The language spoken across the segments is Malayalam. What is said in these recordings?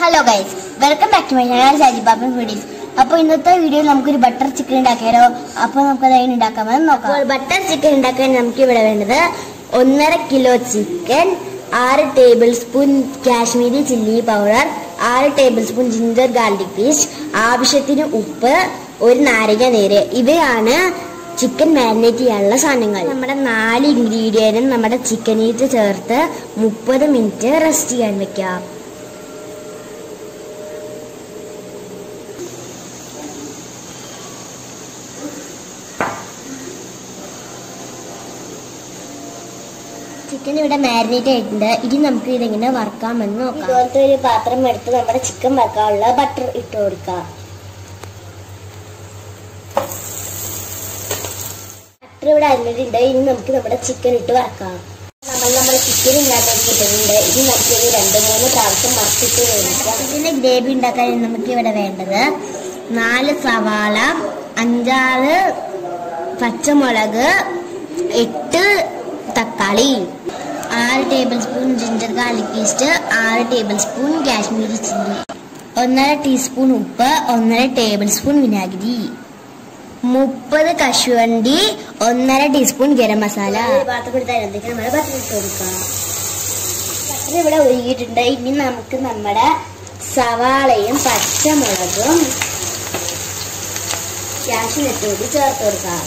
hello guys welcome back to my channel Shajibaban foodies അപ്പോൾ ഇന്നത്തെ വീഡിയോയിൽ നമുക്കൊരു ബട്ടർ ചിക്കൻ ഉണ്ടാക്കിയാലോ അപ്പോൾ നമുക്കത് അതിന് ഉണ്ടാക്കാമെന്ന് നോക്കാം ബട്ടർ ചിക്കൻ ഉണ്ടാക്കാൻ നമുക്ക് ഇവിടെ വേണ്ടത് ഒന്നര കിലോ ചിക്കൻ ആറ് tablespoon Kashmiri chilli powder ആറ് tablespoon ginger garlic paste ആവശ്യത്തിന് ഉപ്പ് ഒരു നാരങ്ങ നീര് ഇവയാണ് ചിക്കൻ മാരിനേറ്റ് ചെയ്യാനുള്ള സാധനങ്ങൾ നമ്മുടെ നാല് ഇൻഗ്രീഡിയൻറ്റും നമ്മുടെ ചിക്കനിട്ട് ചേർത്ത് മുപ്പത് മിനിറ്റ് റെസ്റ്റ് ചെയ്യാൻ വെക്കാം ചിക്കൻ ഇവിടെ മാരിനേറ്റ് ആയിട്ടുണ്ട് ഇനി നമുക്ക് ഇതെങ്ങനെ വറക്കാമെന്ന് നോക്കാം ഇതുപോലത്തെ ഒരു പാത്രം എടുത്ത് നമ്മുടെ ചിക്കൻ വറക്കാനുള്ള ബട്ടർ ഇട്ട് കൊടുക്കാം ബട്ടർ ഇവിടെ അരിഞ്ഞിട്ടുണ്ട് ഇനി നമുക്ക് നമ്മുടെ ചിക്കൻ ഇട്ട് വറക്കാം നമ്മൾ നമ്മുടെ ചിക്കൻ ഇതിനകത്തേക്ക് ഇട്ടിട്ടുണ്ട് ഇനി നമുക്ക് ഇത് രണ്ട് മൂന്ന് പ്രാവശ്യം വറുത്തിട്ട് വേവിക്കാം ഇതിന്റെ ഗ്രേവി ഉണ്ടാക്കാൻ നമുക്ക് ഇവിടെ വേണ്ടത് നാല് സവാള അഞ്ചാറ് പച്ചമുളക് എട്ട് തക്കാളി ആറ് tablespoon ginger garlic paste ആറ് ടേബിൾ സ്പൂൺ കാശ്മീരി ചില്ലി ഒന്നര ടീസ്പൂൺ ഉപ്പ് ഒന്നര ടേബിൾ സ്പൂൺ വിനാഗിരി മുപ്പത് കശുവണ്ടി ഒന്നര ടീസ്പൂൺ ഗരം മസാല പാത്രം എടുത്താൽ നമ്മൾ ബട്ടർ ഇട്ട് കൊടുക്കാം ബട്ടർ ഇവിടെ ഒരുക്കിയിട്ടുണ്ട് ഇനി നമുക്ക് നമ്മുടെ സവാളയും പച്ചമുളകും കാശ്മീരത്തോട് ചേർത്ത് കൊടുക്കാം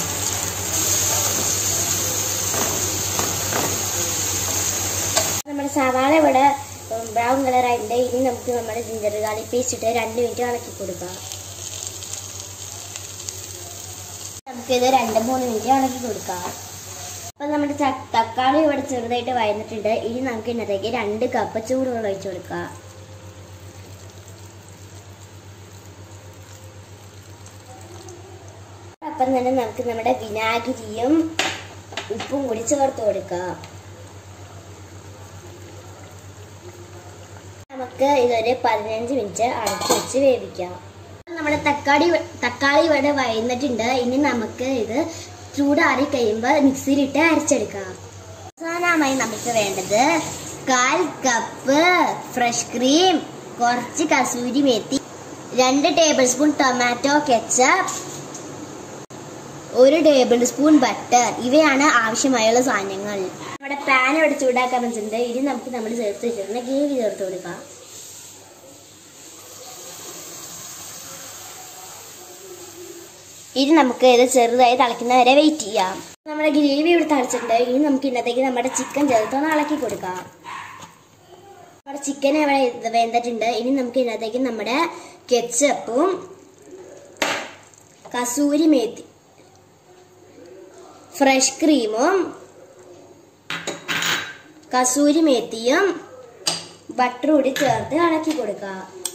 നമ്മുടെ സവാള ഇവിടെ ബ്രൗൺ കളർ ആയിട്ടുണ്ട് ഇനി നമുക്ക് നമ്മുടെ ജിഞ്ചർ ഗാർലിക് പേസ്റ്റ് ഇട്ട് രണ്ട് മിനിറ്റ് ഇളക്കി കൊടുക്കാം നമുക്കിത് രണ്ട് മൂന്ന് മിനിറ്റ് ഇളക്കി കൊടുക്കാം അപ്പൊ നമ്മുടെ ച- തക്കാളി ഇവിടെ ചെറുതായിട്ട് വഴന്നിട്ടുണ്ട് ഇനി നമുക്ക് ഇന്നത്തേക്ക് രണ്ട് കപ്പ് ചൂടുവെള്ളം ഒഴിച്ചു കൊടുക്കാം അപ്പം തന്നെ നമുക്ക് നമ്മുടെ വിനാഗിരിയും ഉപ്പും കൂടി ചേർത്ത് കൊടുക്കാം നമുക്ക് ഇതൊരു പതിനഞ്ച് മിനിറ്റ് അടച്ചു വെച്ച് വേവിക്കാം നമ്മുടെ തക്കാളി തക്കാളി ഇവിടെ വഴന്നിട്ടുണ്ട് ഇനി നമുക്ക് ഇത് ചൂടാറി കഴിയുമ്പോൾ മിക്സിയിലിട്ട് അരച്ചെടുക്കാം അവസാനമായി നമുക്ക് വേണ്ടത് കാൽ കപ്പ് ഫ്രഷ് ക്രീം കുറച്ച് കസൂരി മേത്തി രണ്ട് ടേബിൾ സ്പൂൺ ടൊമാറ്റോ കെച്ചപ്പ് ഒരു ടേബിൾ സ്പൂൺ ബട്ടർ ഇവയാണ് ആവശ്യമായുള്ള സാധനങ്ങൾ നമ്മുടെ പാൻ ഇവിടെ ചൂടാക്കാൻ വെച്ചിട്ടുണ്ട് ഇനി നമുക്ക് നമ്മൾ ചേർത്ത് വെച്ചിരുന്ന ഗ്രേവി ചേർത്ത് കൊടുക്കാം ഇനി നമുക്ക് ഇത് ചെറുതായി തിളയ്ക്കുന്ന വരെ വെയിറ്റ് ചെയ്യാം നമ്മുടെ ഗ്രേവി ഇവിടെ തിളച്ചിട്ടുണ്ട് ഇനി നമുക്ക് ഇന്നത്തേക്ക് നമ്മുടെ ചിക്കൻ ചേർത്ത് ഒന്ന് ഇളക്കി കൊടുക്കാം നമ്മുടെ ചിക്കൻ ഇവിടെ ഇത് വെന്തിട്ടുണ്ട് ഇനി നമുക്ക് ഇന്നത്തേക്ക് നമ്മുടെ കെച്ചപ്പും കസൂരി മേത്തി ഫ്രഷ് ക്രീമും കസൂരി മേത്തിയും ബട്ടർ കൂടി ചേർത്ത് ഇളക്കി കൊടുക്കുക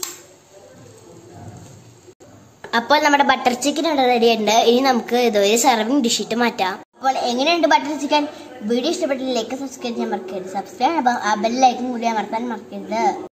അപ്പോൾ നമ്മുടെ ബട്ടർ ചിക്കൻ ഇവിടെ റെഡി ഉണ്ട് ഇനി നമുക്ക് ഇതൊരു സെർവിങ് ഡിഷിട്ട് മാറ്റാം അപ്പോൾ എങ്ങനെയുണ്ട് ബട്ടർ ചിക്കൻ വീഡിയോ ഇഷ്ടപ്പെട്ടില്ലെങ്കിൽ സബ്സ്ക്രൈബ് ചെയ്യാൻ മറക്കരുത് സബ്സ്ക്രൈബ് ആ ബെല്ലൈക്കും കൂടി അമർത്താൻ മറക്കരുത്